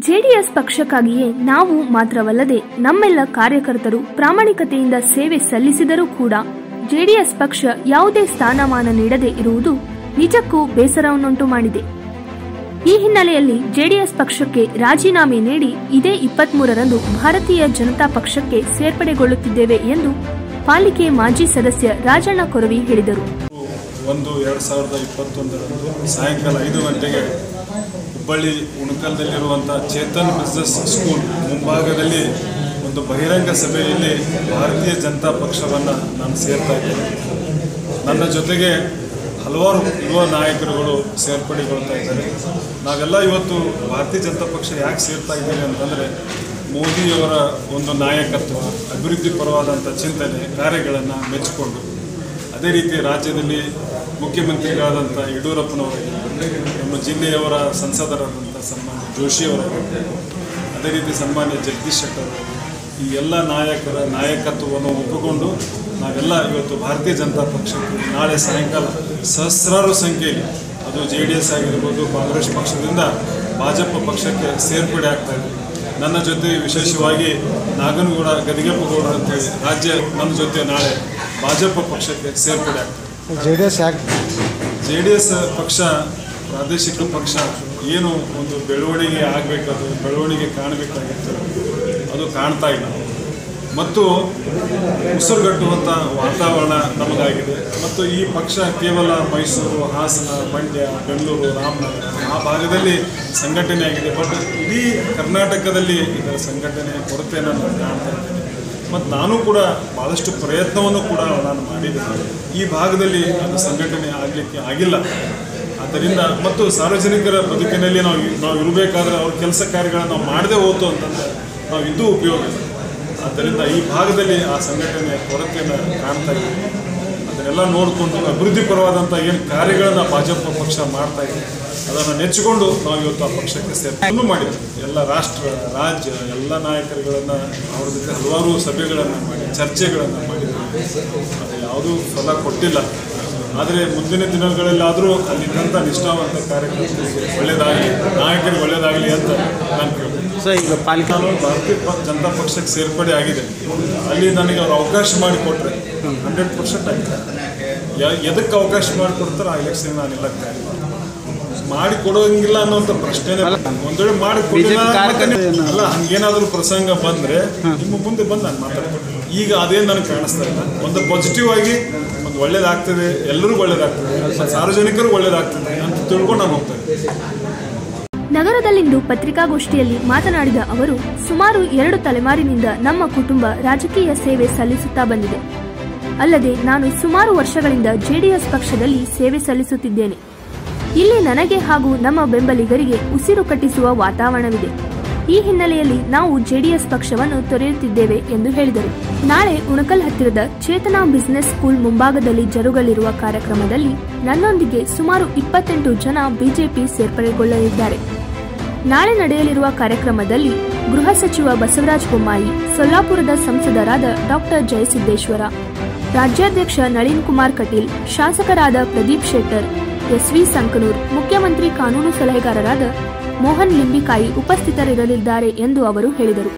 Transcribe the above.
JDS ಪಕ್ಷಕ್ಕಾಗಿಯೇ ನಾವು ಮಾತ್ರವಲ್ಲದೆ ನಮ್ಮೆಲ್ಲ ಕಾರ್ಯಕರ್ತರು ಪ್ರಾಮಾಣಿಕತೆಯಿಂದ ಸೇವೆ ಸಲ್ಲಿಸಿದರೂ ಕೂಡ ಜೆಡಿಎಸ್ ಪಕ್ಷ ಯಾವುದೇ ಸ್ಥಾನಮಾನ ನೀಡದೆ ಇರುವುದು ನಿಜಕ್ಕೂ ಬೇಸರವನ್ನುಂಟು ಮಾಡಿದೆ ಈ ಹಿನ್ನೆಲೆಯಲ್ಲಿ ಜೆಡಿಎಸ್ ಪಕ್ಷಕ್ಕೆ ರಾಜೀನಾಮೆ ನೀಡಿ ಇದೇ ಇಪ್ಪತ್ಮೂರರಂದು ಭಾರತೀಯ ಜನತಾ ಪಕ್ಷಕ್ಕೆ ಸೇರ್ಪಡೆಗೊಳ್ಳುತ್ತಿದ್ದೇವೆ ಎಂದು ಪಾಲಿಕೆ ಮಾಜಿ ಸದಸ್ಯ ರಾಜಣ್ಣ ಕೊರವಿ ಹೇಳಿದರು ಒಂದು ಎರಡು ಸಾವಿರದ ಇಪ್ಪತ್ತೊಂದರಂದು ಸಾಯಂಕಾಲ ಐದು ಗಂಟೆಗೆ ಹುಬ್ಬಳ್ಳಿ ಉಣಕಲ್ದಲ್ಲಿರುವಂಥ ಚೇತನ್ ಬಿಸ್ನೆಸ್ ಸ್ಕೂಲ್ ಮುಂಭಾಗದಲ್ಲಿ ಒಂದು ಬಹಿರಂಗ ಸಭೆಯಲ್ಲಿ ಭಾರತೀಯ ಜನತಾ ಪಕ್ಷವನ್ನು ನಾನು ಸೇರ್ತಾ ಇದ್ದೇನೆ ನನ್ನ ಜೊತೆಗೆ ಹಲವಾರು ಯುವ ನಾಯಕರುಗಳು ಸೇರ್ಪಡೆಗೊಳ್ತಾ ಇದ್ದಾರೆ ನಾವೆಲ್ಲ ಇವತ್ತು ಭಾರತೀಯ ಜನತಾ ಪಕ್ಷ ಯಾಕೆ ಸೇರ್ತಾ ಇದ್ದೇವೆ ಅಂತಂದರೆ ಮೋದಿಯವರ ಒಂದು ನಾಯಕತ್ವ ಅಭಿವೃದ್ಧಿ ಪರವಾದಂಥ ಚಿಂತನೆ ಕಾರ್ಯಗಳನ್ನು ಮೆಚ್ಚಿಕೊಂಡು ಅದೇ ರೀತಿ ರಾಜ್ಯದಲ್ಲಿ ಮುಖ್ಯಮಂತ್ರಿಗಳಾದಂಥ ಯಡಿಯೂರಪ್ಪನವರಿಗೆ ನಮ್ಮ ಜಿಲ್ಲೆಯವರ ಸಂಸದರಾದಂಥ ಸನ್ಮಾನ್ಯ ಜೋಶಿಯವರಿಗೆ ಅದೇ ರೀತಿ ಸನ್ಮಾನ್ಯ ಜಗದೀಶ್ ಶೆಟ್ಟರ್ ಅವರು, ಈ ಎಲ್ಲ ನಾಯಕರ ನಾಯಕತ್ವವನ್ನು ಒಪ್ಪಿಕೊಂಡು ನಾವೆಲ್ಲ ಇವತ್ತು ಭಾರತೀಯ ಜನತಾ ಪಕ್ಷಕ್ಕೆ ನಾಳೆ ಸಾಯಂಕಾಲ ಸಹಸ್ರಾರು ಸಂಖ್ಯೆಯಲ್ಲಿ ಅದು ಜೆ ಡಿ ಎಸ್ ಆಗಿರ್ಬೋದು ಕಾಂಗ್ರೆಸ್ ಪಕ್ಷದಿಂದ ಭಾಜಪ ಪಕ್ಷಕ್ಕೆ ಸೇರ್ಪಡೆ ಆಗ್ತಾ ಇದೆ ನನ್ನ ಜೊತೆ ವಿಶೇಷವಾಗಿ ನಾಗನಗೌಡ ಗದಿಗೆಪ್ಪಗೌಡ ಅಂತೇಳಿ ರಾಜ್ಯ ನನ್ನ ಜೊತೆ ನಾಳೆ ಭಾಜಪ ಪಕ್ಷಕ್ಕೆ ಸೇರ್ಪಡೆ ಆಗ್ತದೆ ಜೆ ಡಿ ಎಸ್ ಯಾಕೆ ಜೆ ಡಿ ಎಸ್ ಪಕ್ಷ ಪ್ರಾದೇಶಿಕ ಪಕ್ಷ ಏನು ಒಂದು ಬೆಳವಣಿಗೆ ಆಗಬೇಕದು ಬೆಳವಣಿಗೆ ಕಾಣಬೇಕಾಗಿತ್ತು ಅದು ಕಾಣ್ತಾ ಇಲ್ಲ ಮತ್ತು ಉಸಿರುಗಟ್ಟುವಂಥ ವಾತಾವರಣ ನಮಗಾಗಿದೆ ಮತ್ತು ಈ ಪಕ್ಷ ಕೇವಲ ಮೈಸೂರು ಹಾಸನ ಮಂಡ್ಯ ಬೆಂಗಳೂರು ರಾಮನಗರ ಆ ಭಾಗದಲ್ಲಿ ಸಂಘಟನೆ ಆಗಿದೆ ಬಟ್ ಇಡೀ ಕರ್ನಾಟಕದಲ್ಲಿ ಇದರ ಸಂಘಟನೆ ಕೊರತೆಯನ್ನು ನಾನು ಕಾಣ್ತಾ ಇದ್ದೇನೆ ಮತ್ತು ನಾನು ಕೂಡ ಭಾಳಷ್ಟು ಪ್ರಯತ್ನವನ್ನು ಕೂಡ ನಾನು ಮಾಡಿದ್ದೇನೆ ಈ ಭಾಗದಲ್ಲಿ ಅದು ಸಂಘಟನೆ ಆಗಲಿಕ್ಕೆ ಆಗಿಲ್ಲ ಆದ್ದರಿಂದ ಮತ್ತು ಸಾರ್ವಜನಿಕರ ಬದುಕಿನಲ್ಲಿ ನಾವು ನಾವು ಇರಬೇಕಾದ್ರೆ ಅವ್ರ ಕೆಲಸ ಕಾರ್ಯಗಳನ್ನು ನಾವು ಮಾಡದೇ ಹೋತು ಅಂತಂದರೆ ನಾವು ಇದು ಉಪಯೋಗ ಇಲ್ಲ. ಆದ್ದರಿಂದ ಈ ಭಾಗದಲ್ಲಿ ಆ ಸಂಘಟನೆಯ ಕೊರತೆಯನ್ನು ಕಾಣ್ತಾ ಇದ್ದೀವಿ ಅದನ್ನೆಲ್ಲ ನೋಡಿಕೊಂಡು ಅಭಿವೃದ್ಧಿ ಪರವಾದಂಥ ಏನು ಕಾರ್ಯಗಳನ್ನು ಭಾಜಪ ಪಕ್ಷ ಮಾಡ್ತಾ ಇದೆ ಅದನ್ನು ನೆಚ್ಚಿಕೊಂಡು ನಾವು ಇವತ್ತು ಆ ಪಕ್ಷಕ್ಕೆ ಸೇರ್ಪಡೆ ಮಾಡಿದ್ವಿ ಎಲ್ಲ ರಾಷ್ಟ್ರ ರಾಜ್ಯ ಎಲ್ಲ ನಾಯಕರುಗಳನ್ನು ಅವ್ರ ಜೊತೆ ಹಲವಾರು ಸಭೆಗಳನ್ನು ಮಾಡಿ ಚರ್ಚೆಗಳನ್ನು ಮಾಡಿದ್ವಿ ಅದು ಯಾವುದೂ ಫಲ ಕೊಟ್ಟಿಲ್ಲ ಆದರೆ ಮುಂದಿನ ದಿನಗಳಲ್ಲಾದರೂ ಅಲ್ಲಿದ್ದಂಥ ನಿಷ್ಠಾವಂತ ಕಾರ್ಯಕರ್ತರಿಗೆ ಒಳ್ಳೆಯದಾಗಲಿ ನಾಯಕರಿಗೆ ಒಳ್ಳೆಯದಾಗಲಿ ಅಂತ ನಾನು ಕೇಳ್ತೀನಿ ಸರ್ ಈಗ ಪಾಲಿಕೆ ನಾನು ಭಾರತೀಯ ಪ- ಜನತಾ ಪಕ್ಷಕ್ಕೆ ಸೇರ್ಪಡೆ ಆಗಿದೆ ಅಲ್ಲಿ ನನಗೆ ಅವ್ರು ಅವಕಾಶ ಮಾಡಿಕೊಟ್ರೆ ಹಂಡ್ರೆಡ್ ಪರ್ಸೆಂಟ್ ಆಗಿದೆ ಯ- ಎದಕ್ಕೆ ಅವಕಾಶ ಮಾಡಿಕೊಡ್ತಾರೆ ಆ ಎಲೆಕ್ಷನ್ ನಾನು ಇಲ್ಲ ಮಾಡಿ ಕೊಡೋಂಗಿಲ್ಲ ಅನ್ನೋಂಥ ಪ್ರಶ್ನೆನೇ ಒಂದ್ ವೇಳೆ ಮಾಡಿ ಕೊಟ್ಟಿಲ್ಲ BJP ಕಾರ್ಯಕರ್ತರು ಏನು? ಅಲ್ಲ ಹಂಗೇನಾದ್ರೂ ಪ್ರಸಂಗ ಬಂದ್ರೆ ನಿಮ್ಮ ಮುಂದೆ ಬಂದು ನಾನು ಮಾತಾಡ್ತೀನಿ ಈಗ ಅದೇನು ನನಗೆ ಕಾಣಿಸ್ತಾ ಇಲ್ಲ ಒಂದು ಪಾಸಿಟಿವ್ ಆಗಿ ಒಂದು ಒಳ್ಳೇದಾಗ್ತದೆ ಎಲ್ಲರಿಗೂ ಒಳ್ಳೇದಾಗ್ತದೆ ಮತ್ತು ಸಾರ್ವಜನಿಕರಿಗೂ ಒಳ್ಳೇದಾಗ್ತದೆ ಅಂತ ತಿಳ್ಕೊಂಡು ನಾನು ಹೋಗ್ತೇನೆ ನಗರದಲ್ಲಿಂದು ಪತ್ರಿಕಾಗೋಷ್ಠಿಯಲ್ಲಿ ಮಾತನಾಡಿದ ಅವರು ಸುಮಾರು ಎರಡು ತಲೆಮಾರಿನಿಂದ ನಮ್ಮ ಕುಟುಂಬ ರಾಜಕೀಯ ಸೇವೆ ಸಲ್ಲಿಸುತ್ತಾ ಬಂದಿದೆ ಅಲ್ಲದೆ ನಾನು ಸುಮಾರು ವರ್ಷಗಳಿಂದ ಜೆಡಿಎಸ್ ಪಕ್ಷದಲ್ಲಿ ಸೇವೆ ಸಲ್ಲಿಸುತ್ತಿದ್ದೇನೆ ಇಲ್ಲಿ ನನಗೆ ಹಾಗೂ ನಮ್ಮ ಬೆಂಬಲಿಗರಿಗೆ ಉಸಿರು ಕಟ್ಟಿಸುವ ವಾತಾವರಣವಿದೆ ಈ ಹಿನ್ನೆಲೆಯಲ್ಲಿ ನಾವು ಜೆಡಿಎಸ್ ಪಕ್ಷವನ್ನು ತೊರೆಯುತ್ತಿದ್ದೇವೆ ಎಂದು ಹೇಳಿದರು ನಾಳೆ ಉಣಕಲ್ ಹತ್ತಿರದ ಚೇತನಾ ಬಿಸಿನೆಸ್ ಸ್ಕೂಲ್ ಮುಂಭಾಗದಲ್ಲಿ ಜರುಗಲಿರುವ ಕಾರ್ಯಕ್ರಮದಲ್ಲಿ ನನ್ನೊಂದಿಗೆ ಸುಮಾರು ಇಪ್ಪತ್ತೆಂಟು ಜನ ಬಿಜೆಪಿ ಸೇರ್ಪಡೆಗೊಳ್ಳಲಿದ್ದಾರೆ ನಾಳೆ ನಡೆಯಲಿರುವ ಕಾರ್ಯಕ್ರಮದಲ್ಲಿ ಗೃಹ ಸಚಿವ ಬಸವರಾಜ ಬೊಮ್ಮಾಯಿ ಸೊಲ್ಲಾಪುರದ ಸಂಸದರಾದ ಡಾಕ್ಟರ್ ಜಯಸಿದ್ದೇಶ್ವರ ರಾಜ್ಯಾಧ್ಯಕ್ಷ ನಳಿನ್ ಕುಮಾರ್ ಕಟೀಲ್ ಶಾಸಕರಾದ ಪ್ರದೀಪ್ ಶೆಟ್ಟರ್ ಎಸ್ವಿ ಸಂಕನೂರ್ ಮುಖ್ಯಮಂತ್ರಿ ಕಾನೂನು ಸಲಹೆಗಾರರಾದ ಮೋಹನ್ ಲಿಂಬಿಕಾಯಿ ಉಪಸ್ಥಿತರಿರಲಿದ್ದಾರೆ ಎಂದು ಅವರು ಹೇಳಿದರು